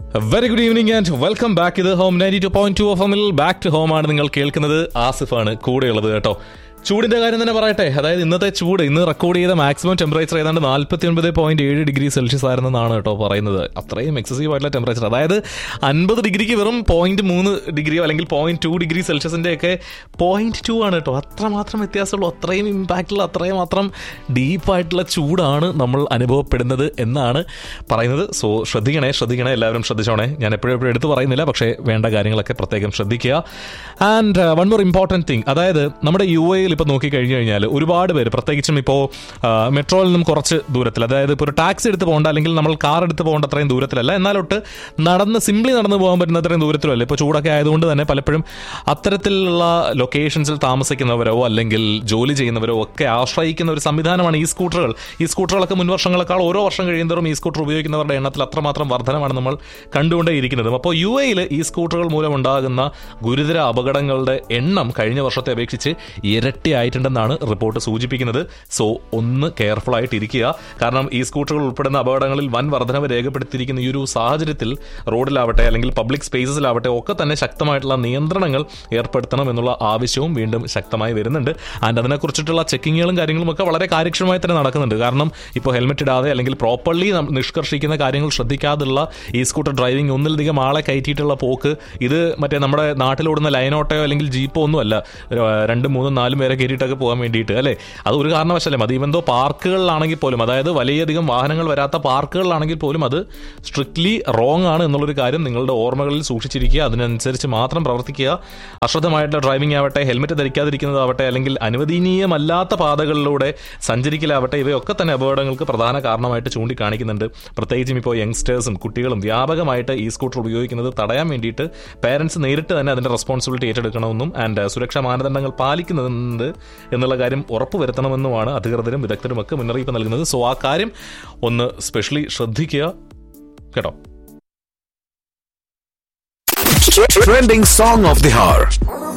Very good evening and welcome back ഇത് home ninety two point two F എമ്മിൽ back to home ആണ് നിങ്ങൾ കേൾക്കുന്നത് ആസിഫാണ് കൂടെയുള്ളത് കേട്ടോ ചൂടിന്റെ കാര്യം തന്നെ പറയട്ടെ അതായത് ഇന്നത്തെ ചൂട് ഇന്ന് റെക്കോർഡ് ചെയ്ത മാക്സിമം ടെമ്പറേച്ചർ ഏതാണ്ട് നാൽപ്പത്തി ഒൻപത് പോയിന്റ് ഏഴ് ഡിഗ്രി സെൽഷ്യസ് ആയിരുന്നെന്നാണ് കേട്ടോ പറയുന്നത് അത്രയും എക്സസീവ് ആയിട്ടുള്ള ടെമ്പറേച്ചർ അതായത് അൻപത് ഡിഗ്രിക്ക് വെറും പോയിന്റ് മൂന്ന് ഡിഗ്രിയോ അല്ലെങ്കിൽ പോയിന്റ് ടു ഡിഗ്രി സെൽഷ്യസിന്റെ ഒക്കെ പോയിന്റ് ടു ആണ് കേട്ടോ അത്രമാത്രം വ്യത്യാസമുള്ളൂ അത്രയും ഇമ്പാക്റ്റുള്ള അത്രയും മാത്രം ഡീപ്പായിട്ടുള്ള ചൂടാണ് നമ്മൾ അനുഭവപ്പെടുന്നത് എന്നാണ് പറയുന്നത് സോ ശ്രദ്ധിക്കണേ ശ്രദ്ധിക്കണേ എല്ലാവരും ശ്രദ്ധിച്ചോണേ ഞാൻ എപ്പോഴും എപ്പോഴും എടുത്ത് പറയുന്നില്ല പക്ഷേ വേണ്ട കാര്യങ്ങളൊക്കെ പ്രത്യേകം ശ്രദ്ധിക്കുക and one more important thing അതായത് നമ്മുടെ യു എയിൽ ഇപ്പോൾ നോക്കി കഴിഞ്ഞു കഴിഞ്ഞാൽ ഒരുപാട് പേര് പ്രത്യേകിച്ചും ഇപ്പോൾ മെട്രോയിൽ നിന്നും കുറച്ച് ദൂരത്തിൽ അതായത് ഇപ്പോൾ ഒരു ടാക്സി എടുത്ത് പോകേണ്ട അല്ലെങ്കിൽ നമ്മൾ കാർ എടുത്ത് പോകേണ്ട അത്രയും ദൂരത്തിലല്ല എന്നാലൊട്ട് നടന്ന് സിംപ്ലി നടന്ന് പോകാൻ പറ്റുന്ന അത്രയും ദൂരത്തിലല്ല ഇപ്പോൾ ചൂടൊക്കെ ആയതുകൊണ്ട് തന്നെ പലപ്പോഴും അത്തരത്തിലുള്ള ലൊക്കേഷൻസിൽ താമസിക്കുന്നവരോ അല്ലെങ്കിൽ ജോലി ചെയ്യുന്നവരോ ഒക്കെ ആശ്രയിക്കുന്ന ഒരു സംവിധാനമാണ് ഈ സ്കൂട്ടറുകൾ ഈ സ്കൂട്ടറുകളൊക്കെ മുൻ വർഷങ്ങളെക്കാൾ ഓരോ വർഷം കഴിയുന്നതോറും ഈ സ്കൂട്ടർ ഉപയോഗിക്കുന്നവരുടെ എണ്ണത്തിൽ അത്രമാത്രം വർധനമാണ് നമ്മൾ കണ്ടുകൊണ്ടേയിരിക്കുന്നത് അപ്പോൾ യു എയിൽ ഈ സ്കൂട്ടറുകൾ മൂലമുണ്ടാകുന്ന ഗുരുതര അപകടങ്ങളുടെ എണ്ണം കഴിഞ്ഞ വർഷത്തെ അപേക്ഷിച്ച് ഇരട്ടിയായിട്ടുണ്ടെന്നാണ് റിപ്പോർട്ട് സൂചിപ്പിക്കുന്നത് സോ ഒന്ന് കെയർഫുൾ ആയിട്ട് ഇരിക്കുക കാരണം ഈ സ്കൂട്ടറുകൾ ഉൾപ്പെടുന്ന അപകടങ്ങളിൽ വൻ വർധനവ് രേഖപ്പെടുത്തിയിരിക്കുന്ന ഈ ഒരു സാഹചര്യത്തിൽ റോഡിലാവട്ടെ അല്ലെങ്കിൽ പബ്ലിക് സ്പേസസിലാവട്ടെ ഒക്കെ തന്നെ ശക്തമായിട്ടുള്ള നിയന്ത്രണങ്ങൾ ഏർപ്പെടുത്തണം എന്നുള്ള ആവശ്യവും വീണ്ടും ശക്തമായി വരുന്നുണ്ട് ആൻഡ് അതിനെക്കുറിച്ചിട്ടുള്ള ചെക്കിങ്ങുകളും കാര്യങ്ങളും ഒക്കെ വളരെ കാര്യക്ഷമമായി തന്നെ നടക്കുന്നുണ്ട് കാരണം ഇപ്പോൾ ഹെൽമെറ്റ് ഇടാതെ അല്ലെങ്കിൽ പ്രോപ്പർലി നിഷ്കർഷിക്കുന്ന കാര്യങ്ങൾ ശ്രദ്ധിക്കാതുള്ള ഈ സ്കൂട്ടർ ഡ്രൈവിംഗ് ഒന്നിലധികം ആളെ കയറ്റിയിട്ടുള്ള പോക്ക് ഇത് മറ്റേ നമ്മുടെ നാട്ടിലോടുന്ന ലൈനോട്ടയോ അല്ലെങ്കിൽ ജീപ്പോ ഒന്നുമല്ല ഒരു, ആ, രണ്ടും മൂന്നും നാലും പേരെ കയറ്റിയിട്ടൊക്കെ പോകാൻ വേണ്ടിയിട്ട് അല്ലേ അത് ഒരു കാരണവശാലും അത് ഇവന്തോ പാർക്കുകളിലാണെങ്കിൽ പോലും അതായത് വലിയധികം വാഹനങ്ങൾ വരാത്ത പാർക്കുകളിലാണെങ്കിൽ പോലും അത് സ്ട്രിക്ട്ലി റോങ് ആണ് എന്നുള്ളൊരു കാര്യം നിങ്ങളുടെ ഓർമ്മകളിൽ സൂക്ഷിച്ചിരിക്കുക അതിനനുസരിച്ച് മാത്രം പ്രവർത്തിക്കുക അശ്രദ്ധമായിട്ടുള്ള ഡ്രൈവിംഗ് ആവട്ടെ ഹെൽമെറ്റ് ധരിക്കാതിരിക്കുന്നതാവട്ടെ അല്ലെങ്കിൽ അനുവദനീയമല്ലാത്ത പാതകളിലൂടെ സഞ്ചരിക്കലാവട്ടെ ഇവയൊക്കെ തന്നെ അപകടങ്ങൾക്ക് പ്രധാന കാരണമായിട്ട് ചൂണ്ടിക്കാണിക്കുന്നുണ്ട് പ്രത്യേകിച്ചും ഇപ്പോൾ യങ്സ്റ്റേഴ്സും കുട്ടികളും വ്യാപകമായിട്ട് ഈ സ്കൂട്ടർ ഉപയോഗിക്കുന്നത് തടയാൻ വേണ്ടിയിട്ട് പേരൻസ് നേരിട്ട് തന്നെ അതിന്റെ റെസ്പോൺസിബിലിറ്റി ഏറ്റെടുക്കണമെന്നും ആൻഡ് സുരക്ഷാ മാനദണ്ഡങ്ങൾ പാലിക്കുന്നുണ്ട് എന്നുള്ള കാര്യം ഉറപ്പുവരുത്തണമെന്നുമാണ് അധികൃതരും വിദഗ്ധരും ഒക്കെ മുന്നറിയിപ്പ് നൽകുന്നത് സോ ആ കാര്യം ഒന്ന് സ്പെഷ്യലി ശ്രദ്ധിക്കുക കേട്ടോ Trending song of the hour.